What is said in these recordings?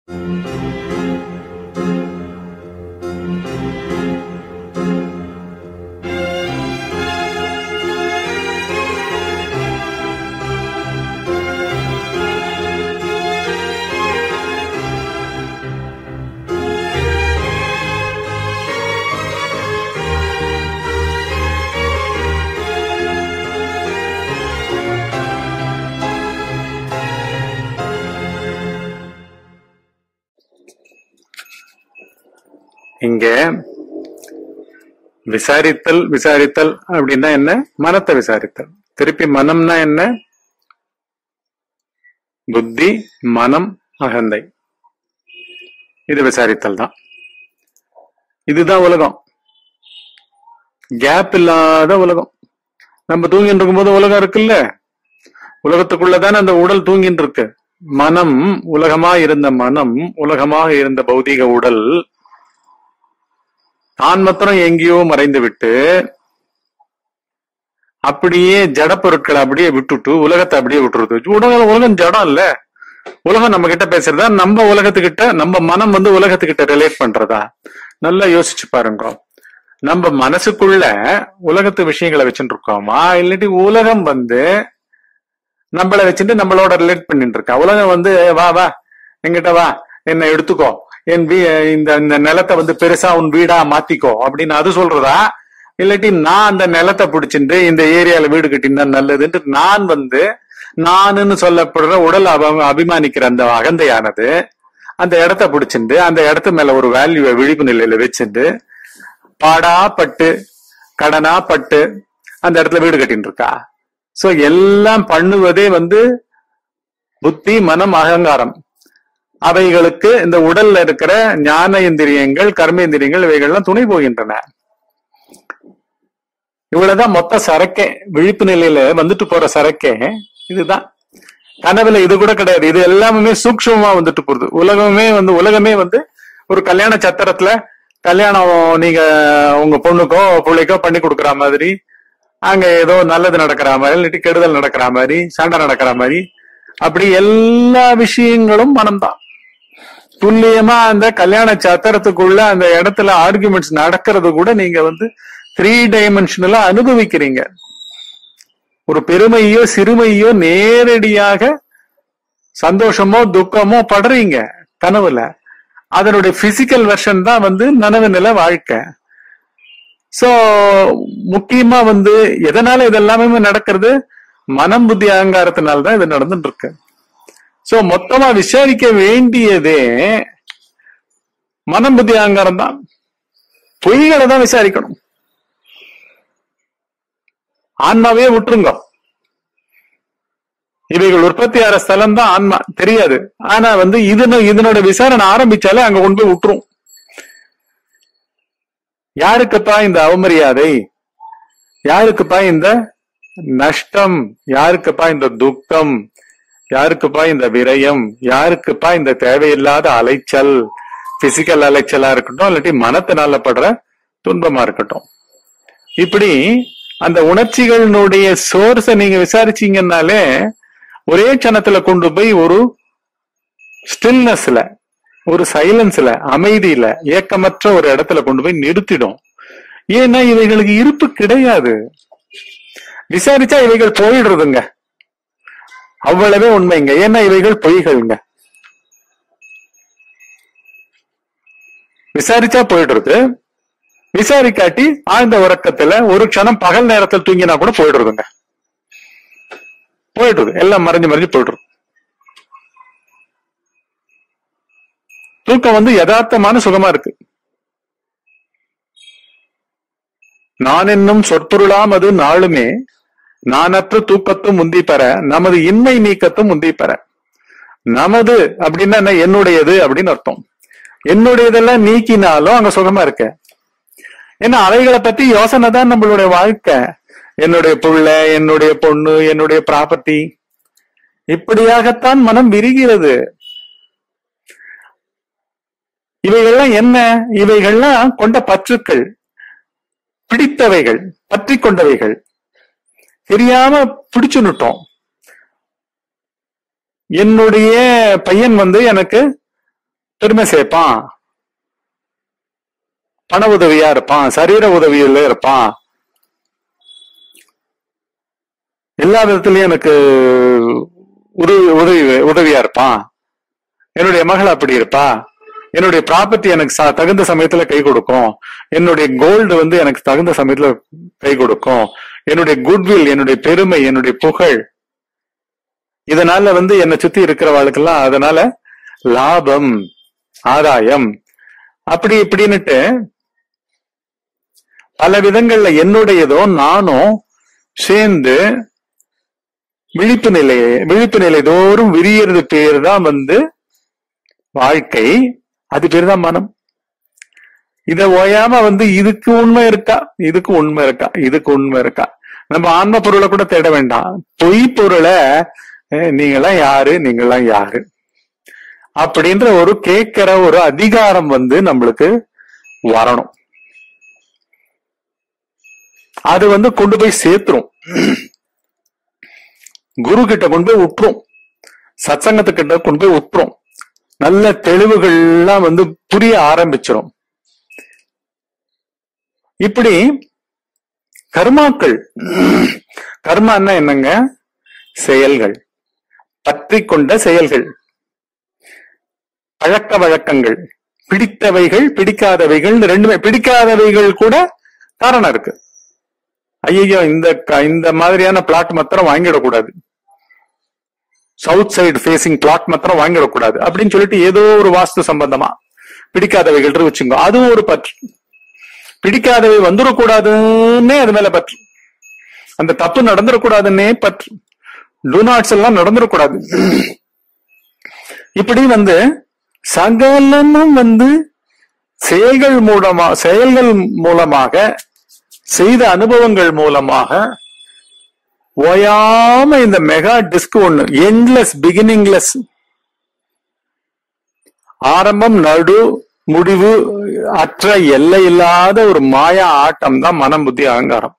இங்க விசாரித்தல் விசாரித்தல் அப்படின்னா என்ன மனத்தை விசாரித்தல் திருப்பி மனம்னா என்ன புத்தி மனம் அகந்தை இது விசாரித்தல் தான் இதுதான் உலகம் கேப் இல்லாத உலகம் நம்ம தூங்கிட்டு இருக்கும்போது உலகம் இருக்குல்ல உலகத்துக்குள்ளதானே அந்த உடல் தூங்கிட்டு இருக்கு மனம் உலகமா இருந்த மனம் உலகமாக இருந்த பௌதீக உடல் தான் மாத்திரம் எங்கேயோ மறைந்து விட்டு அப்படியே ஜட பொருட்களை அப்படியே விட்டுட்டு உலகத்தை அப்படியே விட்டுருது உலகம் உலகம் ஜடம் இல்ல உலகம் நம்ம கிட்ட பேசுறதா நம்ம உலகத்துக்கிட்ட நம்ம மனம் வந்து உலகத்துக்கிட்ட ரிலேட் பண்றதா நல்லா யோசிச்சு பாருங்க நம்ம மனசுக்குள்ள உலகத்து விஷயங்களை வச்சுட்டு இருக்கோமா இல்லாட்டி உலகம் வந்து நம்மள வச்சுட்டு நம்மளோட ரிலேட் பண்ணிட்டு இருக்கா உலகம் வந்து வா வா எங்கிட்ட வா என்ன எடுத்துக்கோ என் வீ இந்த இந்த நிலத்தை வந்து பெருசா உன் வீடா மாத்திக்கோ அப்படின்னு அது சொல்றதா இல்லாட்டி நான் அந்த நிலத்தை பிடிச்சிட்டு இந்த ஏரியால வீடு கட்டினா நல்லதுன்ட்டு நான் வந்து நானுன்னு சொல்லப்படுற உடல் அப அபிமானிக்கிற அந்த அகந்தையானது அந்த இடத்த பிடிச்சிட்டு அந்த இடத்து மேல ஒரு வேல்யூவை விழிப்பு நிலையில வச்சுட்டு பாடா பட்டு கடனா பட்டு அந்த இடத்துல வீடு கட்டின்னு இருக்கா சோ எல்லாம் பண்ணுவதே வந்து புத்தி மனம் அகங்காரம் அவைகளுக்கு இந்த உடல்ல இருக்கிற ஞான இந்திரியங்கள் கர்மேந்திரியங்கள் இவைகள்லாம் துணை போகின்றன இவ்வளவுதான் மொத்த சரக்கே விழிப்பு நிலையில வந்துட்டு போற சரக்கே இதுதான் கனவுல இது கூட கிடையாது இது எல்லாமே சூக்ஷமா வந்துட்டு போகுது உலகமே வந்து உலகமே வந்து ஒரு கல்யாண சத்திரத்துல கல்யாணம் நீங்க உங்க பொண்ணுக்கோ பிள்ளைக்கோ பண்ணி கொடுக்குற மாதிரி அங்க ஏதோ நல்லது நடக்கிற மாதிரி இல்லாட்டி கெடுதல் நடக்கிற மாதிரி சண்டை நடக்கிற மாதிரி அப்படி எல்லா விஷயங்களும் மனம்தான் துல்லியமா அந்த கல்யாண சத்திரத்துக்குள்ள அந்த இடத்துல ஆர்குமெண்ட்ஸ் நடக்கிறது கூட நீங்க வந்து த்ரீ டைமென்ஷனலா அனுபவிக்கிறீங்க ஒரு பெருமையோ சிறுமையோ நேரடியாக சந்தோஷமோ துக்கமோ படுறீங்க கனவுல அதனுடைய பிசிக்கல் வெர்ஷன் தான் வந்து நனவு நில வாழ்க்கை சோ முக்கியமா வந்து எதனால இதெல்லாமே நடக்கிறது மனம் புத்தி அகங்காரத்தினால தான் இது நடந்துட்டு இருக்கு சோ மொத்தமா விசாரிக்க வேண்டியதே மனம் புத்தி அகங்காரம் தான் பொய்களை தான் விசாரிக்கணும் ஆன்மாவே விட்டுருங்க இவைகள் உற்பத்தி ஆகிற ஸ்தலம் தான் ஆன்மா தெரியாது ஆனா வந்து இது இதனோட விசாரணை ஆரம்பிச்சாலே அங்க கொண்டு போய் விட்டுரும் யாருக்குப்பா இந்த அவமரியாதை யாருக்குப்பா இந்த நஷ்டம் யாருக்குப்பா இந்த துக்கம் யாருக்குப்பா இந்த விரயம் யாருக்குப்பா இந்த தேவையில்லாத அலைச்சல் பிசிக்கல் அலைச்சலா இருக்கட்டும் இல்லாட்டி மனத்தினால படுற துன்பமா இருக்கட்டும் இப்படி அந்த உணர்ச்சிகளினுடைய சோர்ஸ நீங்க விசாரிச்சீங்கன்னாலே ஒரே க்ஷணத்துல கொண்டு போய் ஒரு ஸ்டில்னஸ்ல ஒரு சைலன்ஸ்ல அமைதியில ஏக்கமற்ற ஒரு இடத்துல கொண்டு போய் நிறுத்திடும் ஏன்னா இவைகளுக்கு இருப்பு கிடையாது விசாரிச்சா இவைகள் போயிடுறதுங்க அவ்வளவே உண்மைங்க ஏன்னா இவைகள் பொய்கள்ங்க விசாரிச்சா போயிடுறது விசாரிக்காட்டி ஆழ்ந்த உறக்கத்துல ஒரு க்ஷணம் பகல் நேரத்தில் தூங்கினா கூட போயிடுறதுங்க போயிடுறது எல்லாம் மறைஞ்சு மறைஞ்சு போயிடுறது தூக்கம் வந்து யதார்த்தமான சுகமா இருக்கு நான் என்னும் சொற்பொருளாம் அது நாளுமே நானற்ற தூக்கத்தும் முந்தி பெற நமது இன்மை நீக்கத்தும் முந்தி பெற நமது அப்படின்னா என்ன என்னுடையது அப்படின்னு அர்த்தம் என்னுடையதெல்லாம் நீக்கினாலும் அங்க சுகமா இருக்க ஏன்னா அவைகளை பத்தி யோசனை தான் நம்மளுடைய வாழ்க்கை என்னுடைய புள்ள என்னுடைய பொண்ணு என்னுடைய ப்ராப்பர்ட்டி இப்படியாகத்தான் மனம் விரிகிறது இவைகள்லாம் என்ன இவைகள்லாம் கொண்ட பற்றுக்கள் பிடித்தவைகள் பற்றி கொண்டவைகள் தெரியாம பிடிச்சுன்னுட்டோம் என்னுடைய பையன் வந்து எனக்கு பெருமை சேர்ப்பான் பண உதவியா இருப்பான் சரீர உதவியில இருப்பான் எல்லா விதத்திலயும் எனக்கு உதவி உதவி உதவியா இருப்பான் என்னுடைய மகள் அப்படி இருப்பா என்னுடைய ப்ராப்பர்ட்டி எனக்கு ச- தகுந்த சமயத்துல கை கொடுக்கும் என்னுடைய கோல்டு வந்து எனக்கு தகுந்த சமயத்துல கை கொடுக்கும் என்னுடைய குட்வில் என்னுடைய பெருமை என்னுடைய புகழ் இதனால வந்து என்னை சுத்தி இருக்கிறவாளுக்கெல்லாம் அதனால லாபம் ஆதாயம் அப்படி இப்படின்னுட்டு பல விதங்கள்ல என்னுடையதோ நானும் சேர்ந்து விழிப்பு நிலை விழிப்பு நிலை தோறும் விரியறது பேர் தான் வந்து வாழ்க்கை அது பேர் தான் மனம் இத ஓயாம வந்து இதுக்கு உண்மை இருக்கா இதுக்கு உண்மை இருக்கா இதுக்கு உண்மை இருக்கா நம்ம ஆன்ம பொருளை கூட தேட வேண்டாம் பொய் பொருளை அஹ், நீங்கெல்லாம் யாரு நீங்கெல்லாம் யாரு அப்படின்ற ஒரு கேட்கிற ஒரு அதிகாரம் வந்து நம்மளுக்கு வரணும் அது வந்து கொண்டு போய் சேர்த்துரும் குரு கிட்ட கொண்டு போய் விட்டுரும் சத்சங்கத்துக்கிட்ட கொண்டு போய் விட்டுரும் நல்ல தெளிவுகள்லாம் வந்து புரிய ஆரம்பிச்சிரும் இப்படி கர்மாக்கள் கர்மான்னா என்னங்க செயல்கள் பற்றி கொண்ட செயல்கள் பழக்க வழக்கங்கள் பிடித்தவைகள் பிடிக்காதவைகள் ரெண்டுமே பிடிக்காதவைகள் கூட காரணம் இருக்கு ஐயோ இந்த க- இந்த மாதிரியான பிளாட் மாத்திரம் வாங்கிடக்கூடாது சவுத் சைடு ஃபேசிங் பிளாட் மாத்திரம் வாங்கிடக்கூடாது அப்படின்னு சொல்லிட்டு ஏதோ ஒரு வாஸ்து சம்பந்தமா பிடிக்காதவைகள் இருக்கு வச்சுங்க அதுவும் ஒரு பற்று பிடிக்காதவை வந்துடக்கூடாதுன்னே அது மேல பற்று அந்த தப்பு நடந்துடக்கூடாதுன்னே பற்று டூநாட்ஸ் எல்லாம் நடந்துடக்கூடாது இப்படி வந்து சகலமும் வந்து செயல்கள் மூலமா செயல்கள் மூலமாக செய்த அனுபவங்கள் மூலமாக ஓயாம இந்த மெகா டிஸ்க் ஒண்ணு எண்ட்லெஸ் பிகினிங்லெஸ் ஆரம்பம் நடு முடிவு அற்ற எல்லை இல்லாத ஒரு மாயா ஆட்டம் தான் மனம் புத்தி அகங்காரம்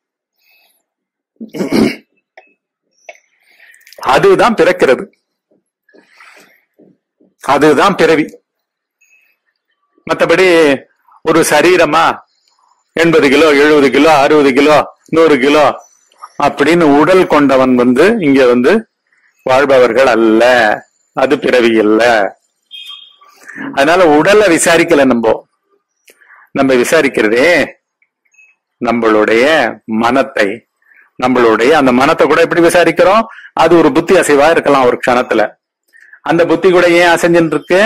அதுதான் பிறக்கிறது அதுதான் பிறவி மத்தபடி ஒரு சரீரமா எண்பது கிலோ எழுபது கிலோ அறுபது கிலோ நூறு கிலோ அப்படின்னு உடல் கொண்டவன் வந்து இங்க வந்து வாழ்பவர்கள் அல்ல அது பிறவி அல்ல அதனால உடலை விசாரிக்கல நம்ம நம்ம விசாரிக்கிறதே நம்மளுடைய மனத்தை நம்மளுடைய அந்த மனத்தை கூட எப்படி விசாரிக்கிறோம் அது ஒரு புத்தி அசைவா இருக்கலாம் ஒரு க்ஷணத்துல அந்த புத்தி கூட ஏன் அசைஞ்சுட்டு இருக்கு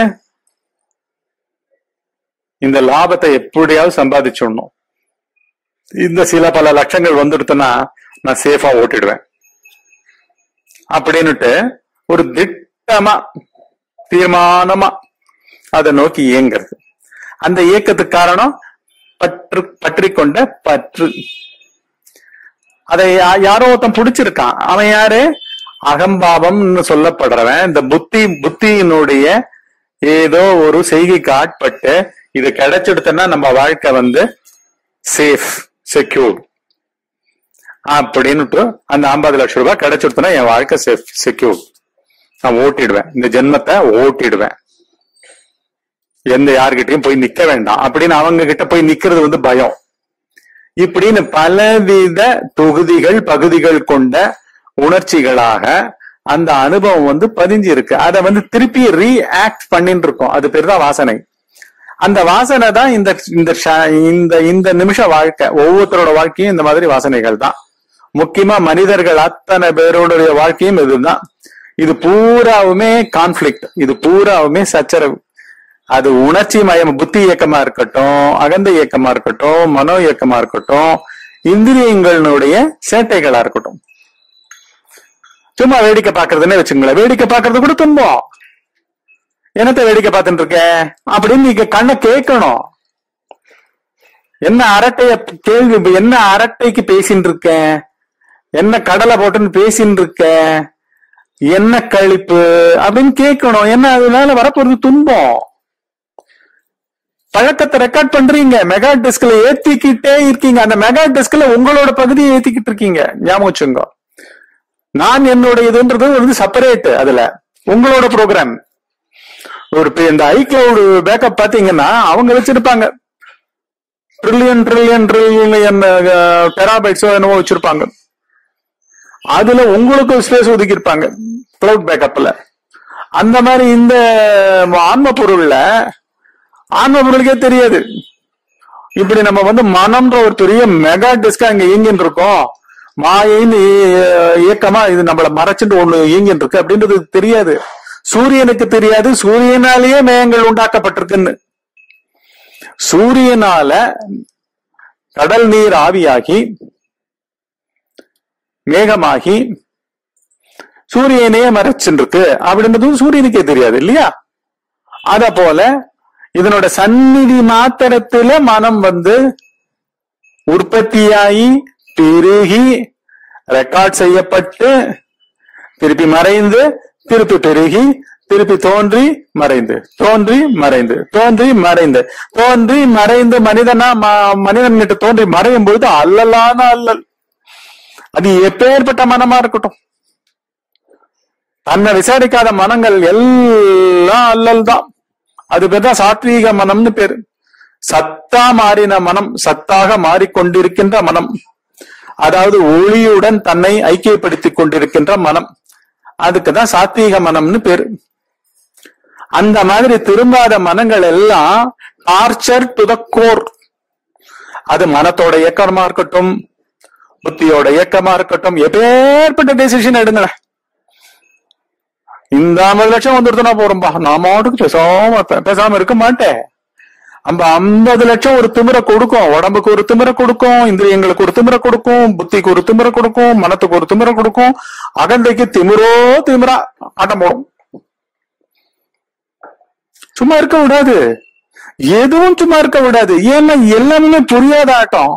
இந்த லாபத்தை எப்படியாவது சம்பாதிச்சிடணும் இந்த சில பல லட்சங்கள் வந்துடுத்துன்னா நான் சேஃபா ஓட்டிடுவேன் அப்படின்னுட்டு ஒரு திட்டமா தீர்மானமா அதை நோக்கி இயங்குறது அந்த இயக்கத்துக்கு காரணம் பற்று பற்றி கொண்ட பற்று அதை யா- யாரோ ஒருத்தன் பிடிச்சிருக்கான் அவன் யாரு அகம்பாவம்னு சொல்லப்படுறவன் இந்த புத்தி புத்தியினுடைய ஏதோ ஒரு செய்கைக்கு ஆட்பட்டு இது கிடைச்சிடுத்துன்னா நம்ம வாழ்க்கை வந்து சேஃப் செக்யூர் அப்படின்னுட்டு அந்த ஐம்பது லட்சம் ரூபாய் கிடைச்சிடுத்துனா என் வாழ்க்கை சேஃப் செக்யூர் நான் ஓட்டிடுவேன் இந்த ஜென்மத்தை ஓட்டிடுவேன் எந்த யார்கிட்டயும் போய் நிக்க வேண்டாம் அப்படின்னு அவங்க கிட்ட போய் நிக்கிறது வந்து பயம் இப்படின்னு பலவித தொகுதிகள் பகுதிகள் கொண்ட உணர்ச்சிகளாக அந்த அனுபவம் வந்து பதிஞ்சு இருக்கு அதை வந்து திருப்பி ரீஆக்ட் பண்ணிட்டு இருக்கோம் அது பேர் தான் வாசனை அந்த வாசனை தான் இந்த இந்த ஷ- இந்த இந்த நிமிஷ வாழ்க்கை ஒவ்வொருத்தரோட வாழ்க்கையும் இந்த மாதிரி வாசனைகள் தான் முக்கியமா மனிதர்கள் அத்தனை பேரோடைய வாழ்க்கையும் இதுதான் இது பூராவுமே கான்ஃபிளிக்ட் இது பூராவுமே சச்சரவு அது உணர்ச்சி மயம் புத்தி இயக்கமா இருக்கட்டும் அகந்த இயக்கமா இருக்கட்டும் மனோ இயக்கமா இருக்கட்டும் இந்திரியங்களுடைய சேட்டைகளா இருக்கட்டும் சும்மா வேடிக்கை பாக்குறதுன்னே வச்சுங்களேன் வேடிக்கை பாக்குறது கூட துன்பம் என்னத்த வேடிக்கை பார்த்துட்டு இருக்க அப்படின்னு நீங்க கண்ணை கேட்கணும் என்ன அரட்டைய கேள்வி என்ன அரட்டைக்கு பேசின்னு இருக்க என்ன கடலை போட்டுன்னு பேசின்னு இருக்க என்ன கழிப்பு அப்படின்னு கேட்கணும் என்ன அதனால வரப்போறது துன்பம் பழக்கத்தை ரெக்கார்ட் பண்றீங்க மெகா டிஸ்க்ல ஏத்திக்கிட்டே இருக்கீங்க அந்த மெகா டிஸ்க்ல உங்களோட பகுதியை ஏத்திக்கிட்டு இருக்கீங்க ஞாபகம் வச்சுங்க நான் என்னோட இதுன்றது வந்து செப்பரேட் அதுல உங்களோட ப்ரோக்ராம் ஒரு இப்ப இந்த ஐக்ளவுட் பேக்கப் பாத்தீங்கன்னா அவங்க வச்சிருப்பாங்க ட்ரில்லியன் ட்ரில்லியன் ட்ரில்லியன் டெராபைட்ஸோ என்னவோ வச்சிருப்பாங்க அதுல உங்களுக்கு ஸ்பேஸ் ஒதுக்கியிருப்பாங்க கிளவுட் பேக்கப்ல அந்த மாதிரி இந்த ஆன்ம பொருள்ல ஆன்ம பொருளுக்கே தெரியாது இப்படி நம்ம வந்து மனம்ன்ற ஒரு பெரிய மெகா டிஸ்க் அங்க இயங்கின்னு இருக்கோம் மாயின்னு இய- இயக்கமா இது நம்மள மறைச்சிட்டு ஒண்ணு இயங்கின்னு இருக்கு அப்படின்றது தெரியாது சூரியனுக்கு தெரியாது சூரியனாலேயே மேகங்கள் உண்டாக்கப்பட்டிருக்குன்னு சூரியனால கடல் நீர் ஆவியாகி மேகமாகி சூரியனையே மறைச்சுருக்கு அப்படின்றதும் சூரியனுக்கே தெரியாது இல்லையா அத போல இதனோட சந்நிதி மாத்திரத்துல மனம் வந்து உற்பத்தியாகி பெருகி ரெக்கார்ட் செய்யப்பட்டு திருப்பி மறைந்து திருப்பி பெருகி திருப்பி தோன்றி மறைந்து தோன்றி மறைந்து தோன்றி மறைந்து தோன்றி மறைந்து மனிதனா ம- மனிதன் கிட்ட தோன்றி மறையும் பொழுது அல்லலான அல்லல் அது எப்பேற்பட்ட மனமா இருக்கட்டும் தன்னை விசாரிக்காத மனங்கள் எல்லாம் அல்லல் தான் அது பேர் தான் சாத்வீக மனம்னு பேரு சத்தா மாறின மனம் சத்தாக மாறிக்கொண்டிருக்கின்ற மனம் அதாவது ஒளியுடன் தன்னை ஐக்கியப்படுத்திக் கொண்டிருக்கின்ற மனம் அதுக்கு தான் சாத்வீக மனம்னு பேரு அந்த மாதிரி திரும்பாத மனங்கள் எல்லாம் டார்ச்சர் டு த கோர் அது மனத்தோட இயக்கமா இருக்கட்டும் புத்தியோட இயக்கமா இருக்கட்டும் எப்பேற்பட்ட டெசிஷன் எடுங்களேன் இந்த ஐம்பது லட்சம் வந்துருதுன்னா போறோம்பா நான் மாட்டுக்கு பேசாம பேசாம இருக்க மாட்டேன் அந்த ஐம்பது லட்சம் ஒரு திமிரை கொடுக்கும் உடம்புக்கு ஒரு திமிரை கொடுக்கும் இந்திரியங்களுக்கு ஒரு திமிரை கொடுக்கும் புத்திக்கு ஒரு திமிரை கொடுக்கும் மனத்துக்கு ஒரு திமிரை கொடுக்கும் அகந்தைக்கு திமிரோ திமிரா ஆட்டம் போடும் சும்மா இருக்க விடாது எதுவும் சும்மா இருக்க விடாது ஏன்னா எல்லாமே புரியாத ஆட்டம்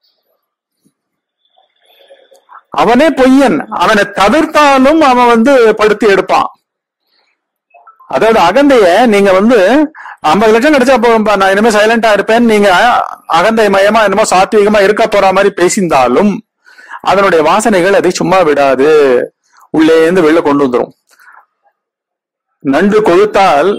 அவனே பொய்யன் அவனை தவிர்த்தாலும் அவன் வந்து படுத்தி எடுப்பான் அதாவது அகந்தைய நீங்க வந்து ஐம்பது லட்சம் கிடைச்சா போகும்பா நான் இனிமே சைலண்டா இருப்பேன் நீங்க அகந்தை மயமா என்னமோ சாத்வீகமா இருக்க போற மாதிரி பேசியிருந்தாலும் அதனுடைய வாசனைகள் அதை சும்மா விடாது உள்ளே இருந்து வெளில கொண்டு வந்துரும் நண்டு கொழுத்தால்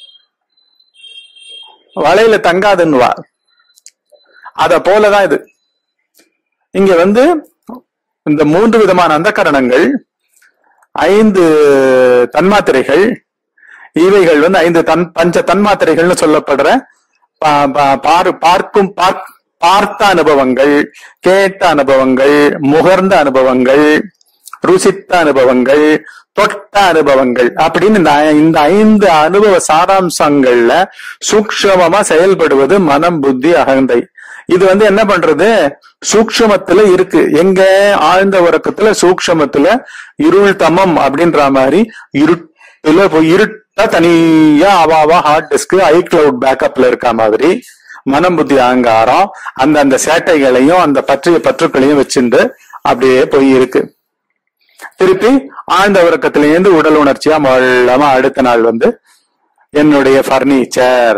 வலையில தங்காதுன்னுவா அத போலதான் இது இங்க வந்து இந்த மூன்று விதமான அந்தக்கரணங்கள் ஐந்து தன்மாத்திரைகள் இவைகள் வந்து ஐந்து தன் பஞ்ச தன்மாத்திரைகள்னு சொல்லப்படுற பா- பா- பாரு பார்க்கும் பார்க்- பார்த்த அனுபவங்கள் கேட்ட அனுபவங்கள் முகர்ந்த அனுபவங்கள் ருசித்த அனுபவங்கள் தொட்ட அனுபவங்கள் அப்படின்னு இந்த ஐ- இந்த ஐந்து அனுபவ சாராம்சங்கள்ல சூக்ஷமமா செயல்படுவது மனம் புத்தி அகந்தை இது வந்து என்ன பண்றது சூக்ஷமத்துல இருக்கு எங்க ஆழ்ந்த உறக்கத்துல சூக்ஷமத்துல இருள் தமம் அப்படின்ற மாதிரி இருட்டுல போய் இருட்டா தனியா அவாவா ஹார்ட் டிஸ்க் ஐ கிளவுட் பேக்கப்ல இருக்க மாதிரி மனம் புத்தி அகங்காரம் அந்த அந்த சேட்டைகளையும் அந்த பற்றிய பற்றுக்களையும் வச்சுண்டு அப்படியே போய் இருக்கு திருப்பி ஆழ்ந்த உறக்கத்திலேருந்து உடல் உணர்ச்சியா மொள்ளமா அடுத்த நாள் வந்து என்னுடைய பர்னிச்சர்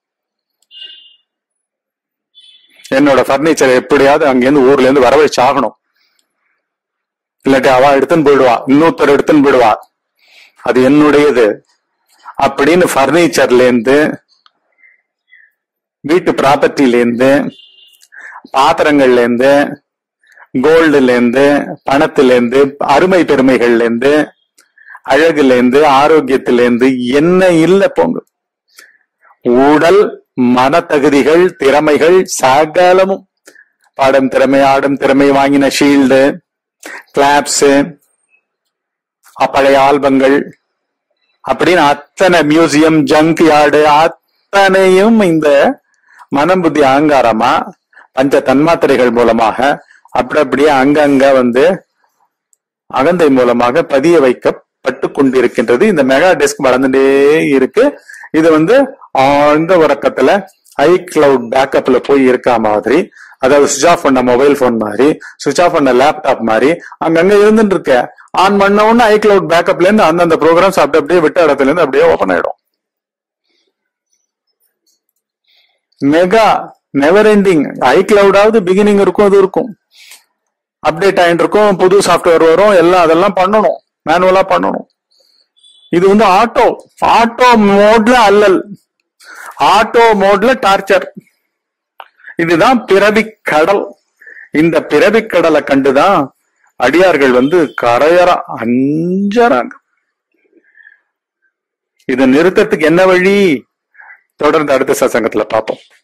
என்னோட பர்னிச்சர் எப்படியாவது அங்கிருந்து ஊர்ல இருந்து வரவழைச்சு ஆகணும் இல்லாட்டி அவ எடுத்துன்னு போயிடுவா இன்னொருத்தர் எடுத்துன்னு போயிடுவா அது என்னுடையது அப்படின்னு பர்னிச்சர்ல இருந்து வீட்டு ப்ராப்பர்ட்டில இருந்து பாத்திரங்கள்ல இருந்து கோல்டுல இருந்து பணத்துல இருந்து அருமை பெருமைகள்ல இருந்து அழகுல இருந்து ஆரோக்கியத்துல இருந்து என்ன இல்ல போங்க உடல் மனத்தகுதிகள் திறமைகள் சகலமும் பாடும் திறமை ஆடும் திறமை வாங்கின ஷீல்டு கிளாப்ஸ் பழைய ஆல்பங்கள் அப்படின்னு அத்தனை மியூசியம் ஜங்க் யார்டு அத்தனையும் இந்த மனம் புத்தி அகங்காரமா பஞ்ச தன்மாத்திரைகள் மூலமாக அப்படி அப்படியே அங்கங்க வந்து அகந்தை மூலமாக பதிய வைக்கப்பட்டு கொண்டிருக்கின்றது இந்த மெகா டிஸ்க் வளர்ந்துட்டே இருக்கு இது வந்து ஆழ்ந்த உறக்கத்துல ஐ கிளவுட் பேக்கப்ல போய் இருக்கா மாதிரி அதாவது சுவிச் ஆஃப் பண்ண மொபைல் போன் மாதிரி சுவிச் ஆஃப் பண்ண லேப்டாப் மாதிரி அங்கங்க இருந்துட்டு இருக்க ஆன் பண்ண உடனே ஐ கிளவுட் பேக்கப்ல இருந்து அந்தந்த ப்ரோக்ராம்ஸ் அப்படி அப்படியே விட்ட இடத்துல இருந்து அப்படியே ஓபன் ஆயிடும் மெகா நெவர் எண்டிங் ஐ கிளவுடாவது பிகினிங் இருக்கும் அது இருக்கும் அப்டேட் ஆயிட்டு இருக்கும் புது சாஃப்ட்வேர் வரும் எல்லாம் அதெல்லாம் பண்ணணும் மேனுவலா பண்ணணும் இது வந்து ஆட்டோ ஆட்டோ மோட்ல அல்லல் ஆட்டோ மோட்ல டார்ச்சர் இதுதான் பிறவி கடல் இந்த பிறவி கடலை கண்டுதான் அடியார்கள் வந்து கரையற அஞ்சறாங்க இதை நிறுத்தத்துக்கு என்ன வழி தொடர்ந்து அடுத்த சசங்கத்துல பார்ப்போம்